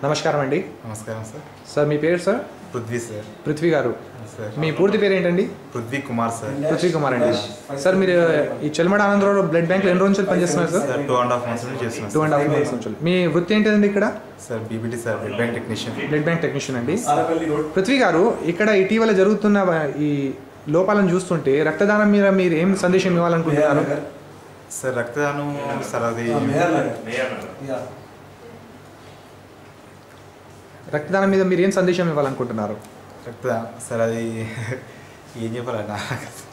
నమస్కారం అండి నమస్కారం సార్ సార్ మీ పేరు సార్ పృథ్వీ సార్ పృథ్వీ గారు సార్ మీ పూర్తి పేరు ఏంటండి పృథ్వీ కుమార్ సార్ పృథ్వీ కుమార్ అండి సార్ మీరు ఈ చెల్మడ ఆనందరావు బ్లడ్ బ్యాంక్లో ఎన్ని రోజులు పనిచేస్తున్నారు sir sir two and half months నుంచి చేస్తున్నాను టూ అండ్ హాఫ్ మంత్స్ నుంచి మీ వృత్తి ఏంటిదండి ఇక్కడ sir BBT sir blood bank technician blood bank technician అండి పృథ్వీ గారు ఇక్కడ ఇటీవల జరుగుతున్న ఈ లోపాలను చూస్తుంటే రక్తదానం మీద మీరు ఏం సందేశం ఇవ్వాలనుకుంటున్నారు సార్ రక్తదానం సార్ అది రక్తదానం మీద మీరు ఏం సందేశం ఇవ్వాలనుకుంటున్నారు రక్తదానం సార్ అది ఏం చెప్పాలన్నా